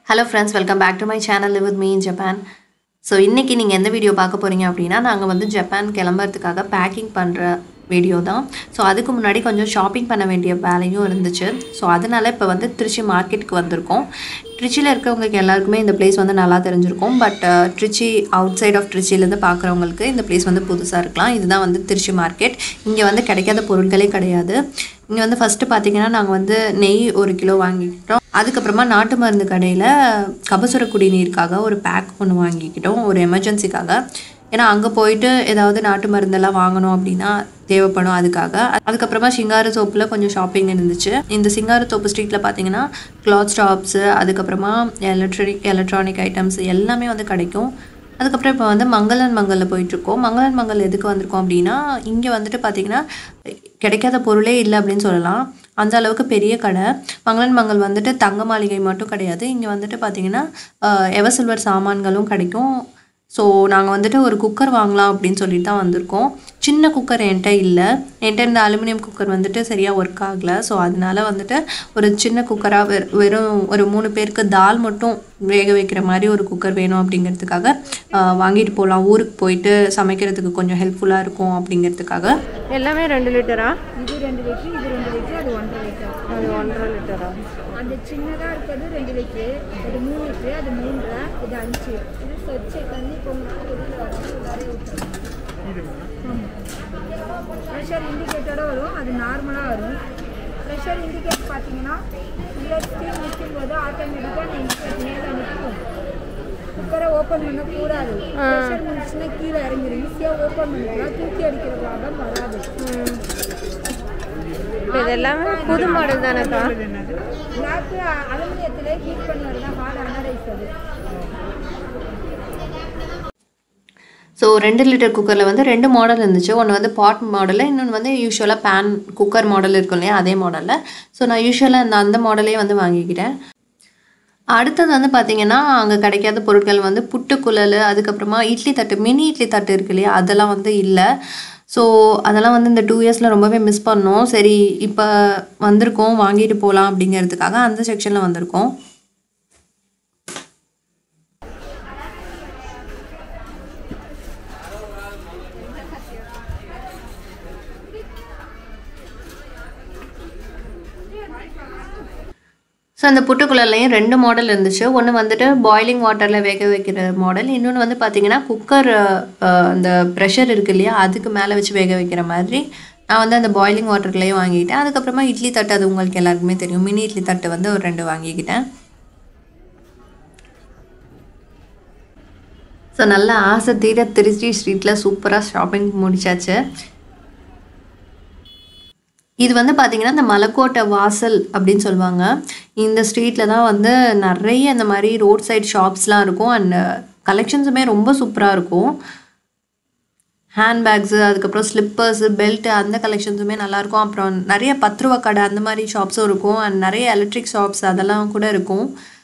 Hello friends welcome back to my channel live with me in Japan so இன்றைக்கி நீங்கள் எந்த video பார்க்க போகிறீங்க அப்படின்னா நாங்கள் வந்து ஜப்பான் கிளம்புறதுக்காக பேக்கிங் பண்ணுற வீடியோ தான் ஸோ அதுக்கு முன்னாடி கொஞ்சம் ஷாப்பிங் பண்ண வேண்டிய வேலையும் இருந்துச்சு ஸோ அதனால் இப்போ வந்து திருச்சி மார்க்கெட்டுக்கு வந்திருக்கோம் திருச்சியில் இருக்கிறவங்களுக்கு எல்லாருக்குமே இந்த பிளேஸ் வந்து நல்லா தெரிஞ்சிருக்கும் but Trichy outside of திருச்சியிலேருந்து பார்க்குறவங்களுக்கு இந்த பிளேஸ் வந்து புதுசாக இருக்கலாம் இதுதான் வந்து திருச்சி மார்க்கெட் இங்கே வந்து கிடைக்காத பொருட்களே கிடையாது இங்கே வந்து ஃபஸ்ட்டு பார்த்தீங்கன்னா நாங்கள் வந்து நெய் ஒரு கிலோ வாங்கிக்கிட்டோம் அதுக்கப்புறமா நாட்டு மருந்து கடையில் கபசுர குடிநீருக்காக ஒரு பேக் ஒன்று வாங்கிக்கிட்டோம் ஒரு எமர்ஜென்சிக்காக ஏன்னா அங்கே போயிட்டு ஏதாவது நாட்டு மருந்தெல்லாம் வாங்கணும் அப்படின்னா தேவைப்படும் அதுக்காக அதுக்கப்புறமா சிங்கார சோப்பில் கொஞ்சம் ஷாப்பிங் இருந்துச்சு இந்த சிங்கார தோப்பு ஸ்ட்ரீட்டில் பார்த்தீங்கன்னா கிளாத் ஸ்டாப்ஸு அதுக்கப்புறமா எலக்ட்ரானிக் எலக்ட்ரானிக் ஐட்டம்ஸ் எல்லாமே வந்து கிடைக்கும் அதுக்கப்புறம் இப்போ வந்து மங்களன் மங்கலில் போயிட்டுருக்கோம் மங்களன் மங்கல் எதுக்கு வந்திருக்கோம் அப்படின்னா இங்கே வந்துட்டு பார்த்தீங்கன்னா கிடைக்காத பொருளே இல்லை அப்படின்னு சொல்லலாம் அந்த அளவுக்கு பெரிய கடை மங்களன் மங்கல் வந்துட்டு தங்க மாளிகை மட்டும் கிடையாது இங்கே வந்துட்டு பார்த்தீங்கன்னா எவ சில்வர் சாமான்களும் கிடைக்கும் ஸோ நாங்கள் வந்துட்டு ஒரு குக்கர் வாங்கலாம் அப்படின்னு சொல்லிட்டு தான் வந்திருக்கோம் சின்ன குக்கர் என்கிட்ட இல்லை என்கிட்ட இந்த அலுமினியம் குக்கர் வந்துட்டு சரியாக ஒர்க் ஆகலை ஸோ அதனால வந்துட்டு ஒரு சின்ன குக்கராக வெ வெறும் ஒரு மூணு பேருக்கு தால் மட்டும் வேக வைக்கிற மாதிரி ஒரு குக்கர் வேணும் அப்படிங்கிறதுக்காக ஆஹ், வாங்கிட்டு போகலாம் ஊருக்கு போயிட்டு சமைக்கிறதுக்கு கொஞ்சம் ஹெல்ப்ஃபுல்லாக இருக்கும் அப்படிங்கிறதுக்காக எல்லாமே ரெண்டு லிட்டரா இது ரெண்டு லிட்டரு இது ரெண்டு லிட்டரு அது ஒன்றரை லிட்டர் அது ஒன்றரை லிட்டரா அந்த சின்னதாக இருக்கிறது ரெண்டு லிட்டரு அது மூணு லிட்டரு அது மூன்றரை இது அஞ்சு இது சொச்சை தண்ணி பொங்கல் வெளியில் வரும் உள்ளாரே ஊற்றணும் ப்ரெஷர் இண்டிகேட்டரோட வரும் அது நார்மலாக வரும் ப்ரெஷர் இண்டிகேட் பார்த்தீங்கன்னா இதில் ஸ்டீம் நிற்கும் போது ஆட்டோமேட்டிக்காக அந்த இண்டிகேட் மேலே நிற்கும் குக்கரை ஓப்பன் பண்ணக்கூடாது ப்ரெஷர் முடிச்சுன்னா கீழே இறங்கிடும் ஈஸியாக ஓப்பன் பண்ணிக்கலாம் தூக்கி அடிக்கிற ப்ராப்ளம் வராது இப்போ இது எல்லாமே புது மாடல் தானேக்கா பிளாக்கு அலுமினியத்திலே ஹீட் பண்ணுறது தான் ஹார்ட் அனரைஸ் அது ஸோ ரெண்டு லிட்டர் குக்கரில் வந்து ரெண்டு மாடல் இருந்துச்சு ஒன்று வந்து பாட் மாடலில் இன்னொன்று வந்து யூஸ்வலாக பேன் குக்கர் மாடல் இருக்கும் இல்லையா அதே மாடலில் ஸோ நான் யூஸ்வலாக அந்த அந்த மாடலே வந்து வாங்கிக்கிட்டேன் அடுத்தது வந்து பார்த்தீங்கன்னா அங்கே கிடைக்காத பொருட்கள் வந்து புட்டுக்குழல் அதுக்கப்புறமா இட்லி தட்டு மினி இட்லி தட்டு இருக்கு இல்லையா அதெல்லாம் வந்து இல்லை ஸோ அதெல்லாம் வந்து இந்த டூ இயர்ஸில் ரொம்பவே மிஸ் பண்ணோம் சரி இப்போ வந்திருக்கோம் வாங்கிட்டு போகலாம் அப்படிங்கிறதுக்காக அந்த செக்ஷனில் வந்திருக்கோம் ஸோ அந்த புட்டுக்குள்ளர்லையும் ரெண்டு மாடல் இருந்துச்சு ஒன்று வந்துட்டு பாய்லிங் வாட்டரில் வேக வைக்கிற மாடல் இன்னொன்று வந்து பார்த்தீங்கன்னா குக்கர் அந்த ப்ரெஷர் இருக்கு இல்லையா அதுக்கு மேலே வச்சு வேக வைக்கிற மாதிரி நான் வந்து அந்த பாய்லிங் வாட்டர்லேயும் வாங்கிக்கிட்டேன் அதுக்கப்புறமா இட்லி தட்டு அது உங்களுக்கு எல்லாருக்குமே தெரியும் மினி இட்லி தட்டு வந்து ஒரு ரெண்டு வாங்கிக்கிட்டேன் ஸோ நல்லா ஆசை தீர திருச்சி ஸ்ட்ரீட்டில் சூப்பராக ஷாப்பிங் முடிச்சாச்சு இது வந்து பார்த்தீங்கன்னா இந்த மலைக்கோட்டை வாசல் அப்படின்னு சொல்லுவாங்க இந்த ஸ்ட்ரீட்டில் தான் வந்து நிறைய இந்த மாதிரி ரோட் சைட் ஷாப்ஸ்லாம் இருக்கும் அண்ட் கலெக்ஷன்ஸுமே ரொம்ப சூப்பராக இருக்கும் ஹேண்ட்பேக்ஸு அதுக்கப்புறம் ஸ்லிப்பர்ஸு பெல்ட்டு அந்த கலெக்ஷன்ஸுமே நல்லாயிருக்கும் அப்புறம் நிறைய பத்து ரூபா கடை அந்த மாதிரி ஷாப்ஸும் இருக்கும் அண்ட் நிறைய எலக்ட்ரிக் ஷாப்ஸ் அதெல்லாம் கூட இருக்கும்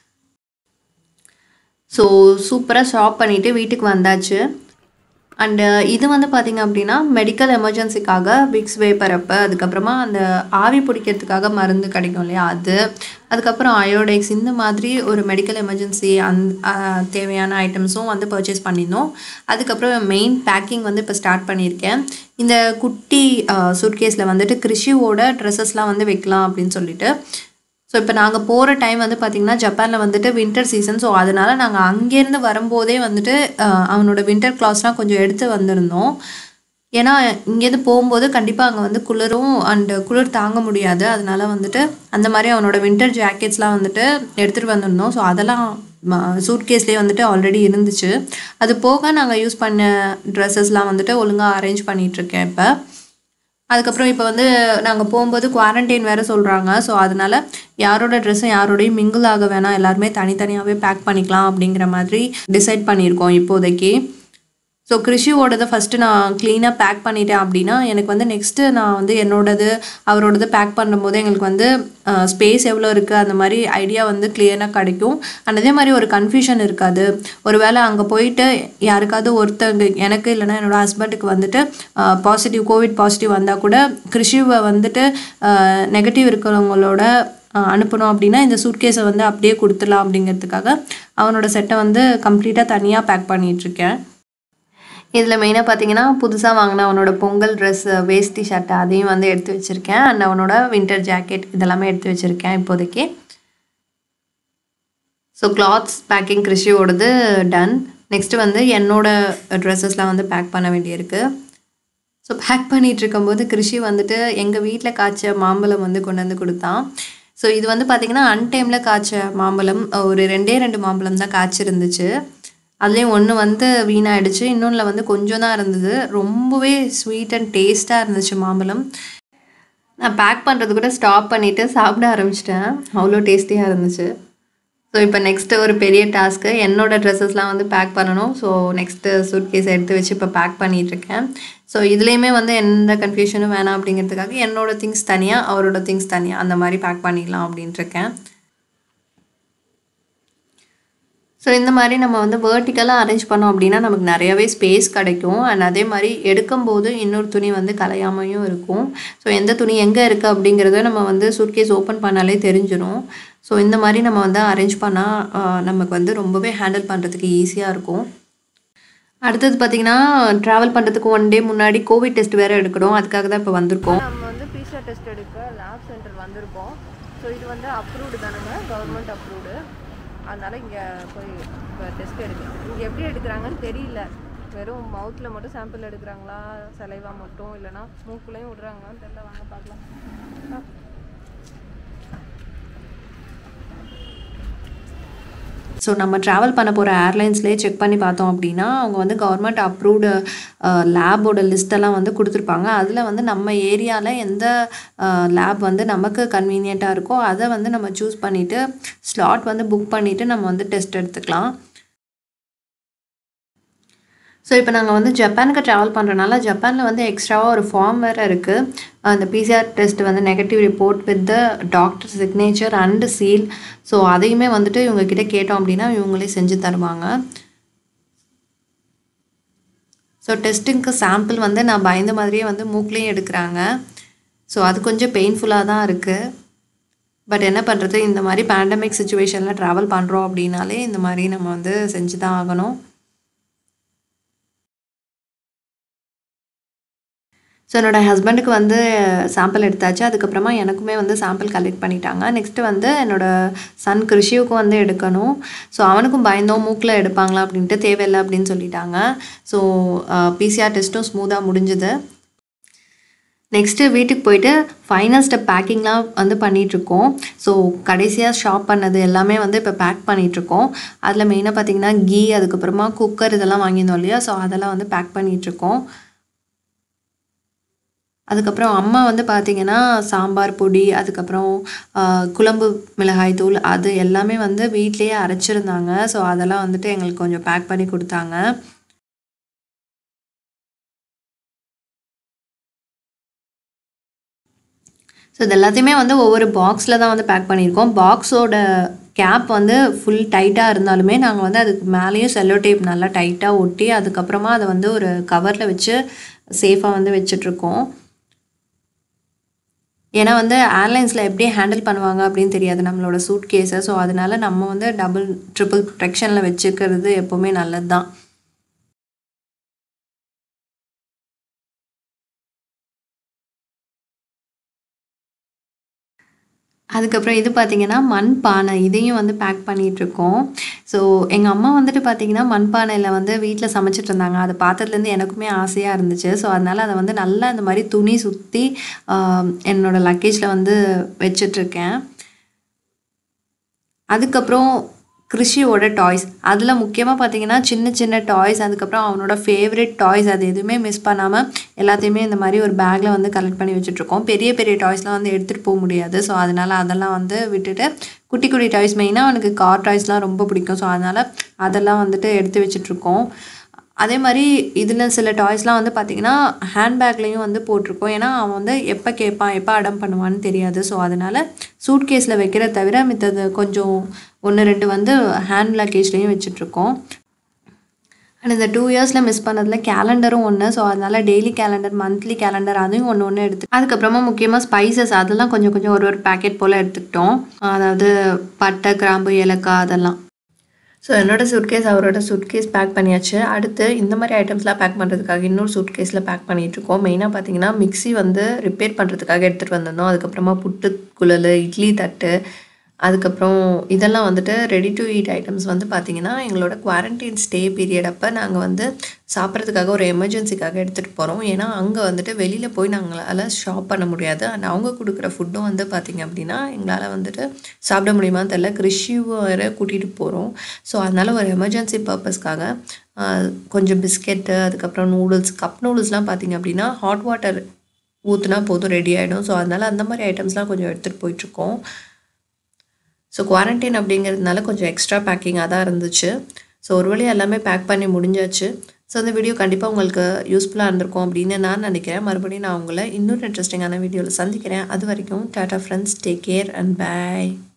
ஸோ சூப்பராக ஷாப் பண்ணிவிட்டு வீட்டுக்கு வந்தாச்சு அண்டு இது வந்து பார்த்திங்க அப்படின்னா மெடிக்கல் எமர்ஜென்சிக்காக விக்ஸ் வேப்பரப்பு அதுக்கப்புறமா அந்த ஆவி பிடிக்கிறதுக்காக மருந்து கிடைக்கும் இல்லையா அது அதுக்கப்புறம் அயோடைக்ஸ் இந்த மாதிரி ஒரு மெடிக்கல் எமர்ஜென்சி அந் ஆஹ் தேவையான ஐட்டம்ஸும் வந்து பர்ச்சேஸ் பண்ணியிருந்தோம் அதுக்கப்புறம் மெயின் பேக்கிங் வந்து இப்போ ஸ்டார்ட் பண்ணியிருக்கேன் இந்த குட்டி சூட்கேஸில் வந்துட்டு கிருஷியோட ட்ரெஸ்ஸஸ்லாம் வந்து வைக்கலாம் அப்படின்னு சொல்லிட்டு ஸோ இப்போ நாங்கள் போகிற டைம் வந்து பார்த்திங்கன்னா ஜப்பானில் வந்துட்டு வின்டர் சீசன் ஸோ அதனால் நாங்கள் அங்கேருந்து வரும்போதே வந்துட்டு அஹ், அவனோட வின்டர் கிளாஸ்லாம் கொஞ்சம் எடுத்து வந்திருந்தோம் ஏன்னா இங்கேருந்து போகும்போது கண்டிப்பாக அங்கே வந்து குளிரும் அண்டு குளிர் தாங்க முடியாது அதனால வந்துட்டு அந்த மாதிரி அவனோட வின்டர் ஜாக்கெட்ஸ்லாம் வந்துட்டு எடுத்துகிட்டு வந்திருந்தோம் ஸோ அதெல்லாம் சூட்கேஸ்லேயே வந்துட்டு ஆல்ரெடி இருந்துச்சு அது போக நாங்கள் யூஸ் பண்ண ட்ரெஸ்ஸஸ்லாம் வந்துட்டு ஒழுங்காக அரேஞ்ச் பண்ணிகிட்ருக்கேன் இப்போ அதுக்கப்புறம் இப்போ வந்து நாங்கள் போகும்போது குவாரண்டைன் வேறு சொல்கிறாங்க ஸோ அதனால யாரோட ட்ரெஸ்ஸும் யாரோடையும் மிங்கிள் ஆக வேணாம் எல்லாருமே தனித்தனியாகவே பேக் பண்ணிக்கலாம் அப்படிங்கிற மாதிரி டிசைட் பண்ணியிருக்கோம் இப்போதைக்கு ஸோ கிருஷியோடதை ஃபஸ்ட்டு நான் க்ளீனாக பேக் பண்ணிட்டேன் அப்படின்னா எனக்கு வந்து நெக்ஸ்ட்டு நான் வந்து என்னோடது அவரோடது பேக் பண்ணும்போது எங்களுக்கு வந்து ஸ்பேஸ் எவ்வளோ இருக்குது அந்த மாதிரி ஐடியா வந்து கிளியராக கிடைக்கும் அண்ட் அதே மாதிரி ஒரு கன்ஃபியூஷன் இருக்காது ஒருவேளை அங்கே போயிட்டு யாருக்காவது ஒருத்தங்க எனக்கு இல்லைன்னா என்னோட ஹஸ்பண்டுக்கு வந்துட்டு பாசிட்டிவ் கோவிட் பாசிட்டிவ் வந்தால் கூட கிருஷிவை வந்துட்டு நெகட்டிவ் இருக்கிறவங்களோட அனுப்பணும் அப்படின்னா இந்த சூட்கேஸை வந்து அப்படியே கொடுத்துடலாம் அப்படிங்கிறதுக்காக அவனோட செட்டை வந்து கம்ப்ளீட்டாக தனியாக பேக் பண்ணிகிட்ருக்கேன் இதில் மெயினாக பார்த்தீங்கன்னா புதுசாக வாங்கின அவனோட பொங்கல் ட்ரெஸ் வேஷ்டி ஷர்ட் அதையும் வந்து எடுத்து வச்சுருக்கேன் அண்ட் அவனோட வின்டர் ஜாக்கெட் இதெல்லாமே எடுத்து வச்சுருக்கேன் இப்போதைக்கு ஸோ கிளாத்ஸ் பேக்கிங் கிருஷியோடது டன் நெக்ஸ்ட்டு வந்து என்னோட ட்ரெஸ்ஸஸ்லாம் வந்து பேக் பண்ண வேண்டியிருக்கு ஸோ பேக் பண்ணிகிட்டு இருக்கும்போது கிருஷி வந்துட்டு எங்கள் வீட்டில் காய்ச்ச மாம்பழம் வந்து கொண்டு வந்து கொடுத்தான் ஸோ இது வந்து பார்த்திங்கன்னா அன்டைமில் காய்ச்ச மாம்பழம் ஒரு ரெண்டே ரெண்டு மாம்பழம் தான் காய்ச்சிருந்துச்சு அதுலேயும் ஒன்று வந்து வீணாயிடுச்சு இன்னொன்றில் வந்து கொஞ்சம் தான் இருந்தது ரொம்பவே ஸ்வீட் அண்ட் டேஸ்ட்டாக இருந்துச்சு மாம்பழம் நான் பேக் பண்ணுறது கூட ஸ்டாப் பண்ணிவிட்டு சாப்பிட ஆரம்பிச்சிட்டேன் அவ்வளோ டேஸ்டியாக இருந்துச்சு ஸோ இப்போ நெக்ஸ்ட்டு ஒரு பெரிய டாஸ்க்கு என்னோட ட்ரெஸ்ஸஸ்லாம் வந்து பேக் பண்ணணும் ஸோ நெக்ஸ்ட்டு சூட் கேஸ் எடுத்து வச்சு இப்போ பேக் பண்ணிகிட்ருக்கேன் ஸோ இதுலேயுமே வந்து எந்த கன்ஃபியூஷனும் வேணாம் அப்படிங்கிறதுக்காக என்னோட திங்ஸ் தனியாக அவரோட திங்ஸ் தனியாக அந்த மாதிரி பேக் பண்ணிடலாம் அப்படின்ட்டுருக்கேன் ஸோ இந்த மாதிரி நம்ம வந்து வேர்ட்டிக்கலாக அரேஞ்ச் பண்ணோம் அப்படின்னா நமக்கு நிறையவே ஸ்பேஸ் கிடைக்கும் அண்ட் அதே மாதிரி எடுக்கும்போது இன்னொரு துணி வந்து கலையாமையும் இருக்கும் ஸோ எந்த துணி எங்கே இருக்குது அப்படிங்கிறத நம்ம வந்து சூட்கேஸ் ஓப்பன் பண்ணாலே தெரிஞ்சிடும் ஸோ இந்த மாதிரி நம்ம வந்து அரேஞ்ச் பண்ணால் நமக்கு வந்து ரொம்பவே ஹேண்டில் பண்ணுறதுக்கு ஈஸியாக இருக்கும் அடுத்தது பார்த்திங்கன்னா ட்ராவல் பண்ணுறதுக்கு ஒன் டே முன்னாடி கோவிட் டெஸ்ட் வேறு எடுக்கணும் அதுக்காக தான் இப்போ வந்திருக்கோம் நம்ம வந்து பிசா டெஸ்ட் எடுக்க லேப் சென்டர் வந்திருக்கோம் ஸோ இது வந்து அப்ரூவ்டு தானுங்க கவர்மெண்ட் அப்ரூவ்டு அதனால் இங்கே போய் இப்போ டெஸ்ட் எடுக்கணும் இங்கே எப்படி எடுக்கிறாங்கன்னு தெரியல வெறும் மவுத்தில் மட்டும் சாம்பிள் எடுக்கிறாங்களா சலைவா மட்டும் இல்லைனா மூக்குலையும் விடுறாங்களான்னு தெரியல வாங்க பார்க்கலாம் ஆ. ஸோ நம்ம ட்ராவல் பண்ண போகிற ஏர்லைன்ஸ்லேயே செக் பண்ணி பார்த்தோம் அப்படின்னா அவங்க வந்து கவர்மெண்ட் அப்ரூவ்டு லேபோட லிஸ்ட்டெல்லாம் வந்து கொடுத்துருப்பாங்க அதில் வந்து நம்ம ஏரியாவில் எந்த லேப் வந்து நமக்கு கன்வீனியண்ட்டாக இருக்கோ அதை வந்து நம்ம சூஸ் பண்ணிவிட்டு ஸ்லாட் வந்து புக் பண்ணிவிட்டு நம்ம வந்து டெஸ்ட் எடுத்துக்கலாம் ஸோ இப்போ நாங்கள் வந்து ஜப்பானுக்கு ட்ராவல் பண்ணுறனால ஜப்பானில் வந்து எக்ஸ்ட்ராவாக ஒரு ஃபார்ம் வேறு இருக்குது அந்த பிசிஆர் டெஸ்ட் வந்து negative report with the doctor signature and seal so அதையுமே வந்துட்டு இவங்க கிட்ட கேட்டோம் அப்படின்னா இவங்களே செஞ்சு தருவாங்க ஸோ டெஸ்ட்டுக்கு சாம்பிள் வந்து நான் பயந்த மாதிரியே வந்து மூக்லேயும் எடுக்கிறாங்க ஸோ அது கொஞ்சம் பெயின்ஃபுல்லாக தான் இருக்குது பட் என்ன பண்ணுறது இந்த மாதிரி பேண்டமிக் சுச்சுவேஷனில் ட்ராவல் பண்ணுறோம் அப்படின்னாலே இந்த மாதிரி நம்ம வந்து செஞ்சு தான் ஆகணும் ஸோ என்னோடய ஹஸ்பண்டுக்கு வந்து சாம்பிள் எடுத்தாச்சு அதுக்கப்புறமா எனக்குமே வந்து சாம்பிள் கலெக்ட் பண்ணிட்டாங்க நெக்ஸ்ட்டு வந்து என்னோடய சன் கிருஷியுக்கும் வந்து எடுக்கணும் ஸோ அவனுக்கும் பயந்தோம் மூக்கில் எடுப்பாங்களா அப்படின்ட்டு தேவையில்லை அப்படின்னு சொல்லிட்டாங்க ஸோ பிசிஆர் டெஸ்ட்டும் ஸ்மூத்தாக முடிஞ்சுது நெக்ஸ்ட்டு வீட்டுக்கு போயிட்டு ஃபைனல் ஸ்டெப் பேக்கிங்லாம் வந்து பண்ணிகிட்ருக்கோம் ஸோ கடைசியாக ஷாப் பண்ணது எல்லாமே வந்து இப்போ பேக் பண்ணிகிட்ருக்கோம் அதில் மெயினாக பார்த்தீங்கன்னா கீ அதுக்கப்புறமா குக்கர் இதெல்லாம் வாங்கியிருந்தோம் இல்லையா ஸோ அதெல்லாம் வந்து பேக் பண்ணிகிட்ருக்கோம் அதுக்கப்புறம் அம்மா வந்து பார்த்திங்கன்னா சாம்பார் பொடி அதுக்கப்புறம் குழம்பு மிளகாய் தூள் அது எல்லாமே வந்து வீட்லேயே அரைச்சிருந்தாங்க ஸோ அதெல்லாம் வந்துட்டு எங்களுக்கு கொஞ்சம் பேக் பண்ணி கொடுத்தாங்க ஸோ இது எல்லாத்தையுமே வந்து ஒவ்வொரு பாக்ஸில் தான் வந்து பேக் பண்ணியிருக்கோம் பாக்ஸோட கேப் வந்து ஃபுல் டைட்டாக இருந்தாலுமே நாங்கள் வந்து அதுக்கு மேலேயும் செல்லோ டேப் நல்லா டைட்டாக ஒட்டி அதுக்கப்புறமா அதை வந்து ஒரு கவரில் வச்சு சேஃபாக வந்து வச்சிட்ருக்கோம் ஏன்னா வந்து ஏர்லைன்ஸில் எப்படி ஹேண்டில் பண்ணுவாங்க அப்படின்னு தெரியாது நம்மளோட சூட் கேஸை ஸோ அதனால நம்ம வந்து டபுள் ட்ரிபிள் ப்ரொடெக்ஷனில் வச்சுக்கிறது எப்போவுமே நல்லது தான் அதுக்கப்புறம் இது பார்த்திங்கன்னா மண் பானை இதையும் வந்து பேக் பண்ணிகிட்ருக்கோம் ஸோ எங்கள் அம்மா வந்துட்டு பார்த்திங்கன்னா மண் பானையில் வந்து வீட்டில் சமைச்சிட்டு இருந்தாங்க அதை பார்த்ததுலேருந்து எனக்குமே ஆசையாக இருந்துச்சு ஸோ அதனால் அதை வந்து நல்லா இந்த மாதிரி துணி சுற்றி என்னோடய லக்கேஜில் வந்து வச்சிட்ருக்கேன் அதுக்கப்புறம் கிருஷியோட டாய்ஸ் அதில் முக்கியமாக பார்த்தீங்கன்னா சின்ன சின்ன டாய்ஸ் அதுக்கப்புறம் அவனோட ஃபேவரட் டாய்ஸ் அது எதுவுமே மிஸ் பண்ணாமல் எல்லாத்தையுமே இந்த மாதிரி ஒரு பேக்கில் வந்து கலெக்ட் பண்ணி வச்சுட்ருக்கோம் பெரிய பெரிய டாய்ஸ்லாம் வந்து எடுத்துகிட்டு போக முடியாது ஸோ அதனால் அதெல்லாம் வந்து விட்டுட்டு குட்டி குட்டி டாய்ஸ் மெயினாக அவனுக்கு கார் டாய்ஸ்லாம் ரொம்ப பிடிக்கும் ஸோ அதனால் அதெல்லாம் வந்துட்டு எடுத்து வச்சுட்ருக்கோம் அதே மாதிரி இதில் சில டாய்ஸ்லாம் வந்து பார்த்திங்கன்னா ஹேண்ட்பேக்லேயும் வந்து போட்டிருக்கோம் ஏன்னா அவன் வந்து எப்போ கேட்பான் எப்போ அடம் பண்ணுவான்னு தெரியாது ஸோ அதனால் சூட் கேஸில் வைக்கிற தவிர மித்தது கொஞ்சம் ஒன்று ரெண்டு வந்து ஹேண்ட் லக்கேஜ்லேயும் வச்சிட்ருக்கோம் அண்ட் இந்த டூ இயர்ஸில் மிஸ் பண்ணதில் கேலண்டரும் ஒன்று ஸோ அதனால் டெய்லி கேலண்டர் மந்த்லி கேலண்டர் அதையும் ஒன்று ஒன்று எடுத்து அதுக்கப்புறமா முக்கியமாக ஸ்பைசஸ் அதெல்லாம் கொஞ்சம் கொஞ்சம் ஒரு ஒரு பேக்கெட் போல் எடுத்துக்கிட்டோம் அதாவது பட்டை கிராம்பு ஏலக்காய் அதெல்லாம் ஸோ என்னோட சூட்கேஸ் அவரோட சூட்கேஸ் பேக் பண்ணியாச்சு அடுத்து இந்த மாதிரி ஐட்டம்ஸ்லாம் பேக் பண்ணுறதுக்காக இன்னொரு சூட்கேஸில் பேக் பண்ணிகிட்ருக்கோம் மெயினாக பார்த்தீங்கன்னா மிக்ஸி வந்து ரிப்பேர் பண்ணுறதுக்காக எடுத்துகிட்டு வந்திருந்தோம் அதுக்கப்புறமா புட்டு குழல் இட்லி தட்டு அதுக்கப்புறம் இதெல்லாம் வந்துட்டு ரெடி டு ஈட் ஐட்டம்ஸ் வந்து பார்த்திங்கன்னா எங்களோட குவாரண்டைன் ஸ்டே பீரியட் அப்போ நாங்கள் வந்து சாப்பிட்றதுக்காக ஒரு எமர்ஜென்சிக்காக எடுத்துகிட்டு போகிறோம் ஏன்னா அங்கே வந்துட்டு வெளியில் போய் நாங்களால் ஷாப் பண்ண முடியாது அண்ட் அவங்க கொடுக்குற ஃபுட்டும் வந்து பார்த்திங்க அப்படின்னா எங்களால் வந்துட்டு சாப்பிட முடியுமான்னு தெரில கிறிஷியும் வேறு கூட்டிகிட்டு போகிறோம் ஸோ அதனால் ஒரு எமர்ஜென்சி பர்பஸ்க்காக கொஞ்சம் பிஸ்கெட்டு அதுக்கப்புறம் நூடுல்ஸ் கப் நூடுல்ஸ்லாம் பார்த்திங்க அப்படின்னா ஹாட் வாட்டர் ஊற்றுனா போதும் ரெடி ஆகிடும் ஸோ அதனால் அந்த மாதிரி ஐட்டம்ஸ்லாம் கொஞ்சம் எடுத்துகிட்டு போயிட்டுருக்கோம் ஸோ குவாரண்டைன் அப்படிங்கிறதுனால கொஞ்சம் எக்ஸ்ட்ரா பேக்கிங்காக தான் இருந்துச்சு ஸோ ஒரு வழி எல்லாமே பேக் பண்ணி முடிஞ்சாச்சு ஸோ அந்த வீடியோ கண்டிப்பாக உங்களுக்கு யூஸ்ஃபுல்லாக இருந்திருக்கும் அப்படின்னு நான் நினைக்கிறேன் மறுபடியும் நான் உங்களை இன்னொரு இன்ட்ரெஸ்டிங்கான வீடியோவில் சந்திக்கிறேன் அது வரைக்கும் tata friends take care and by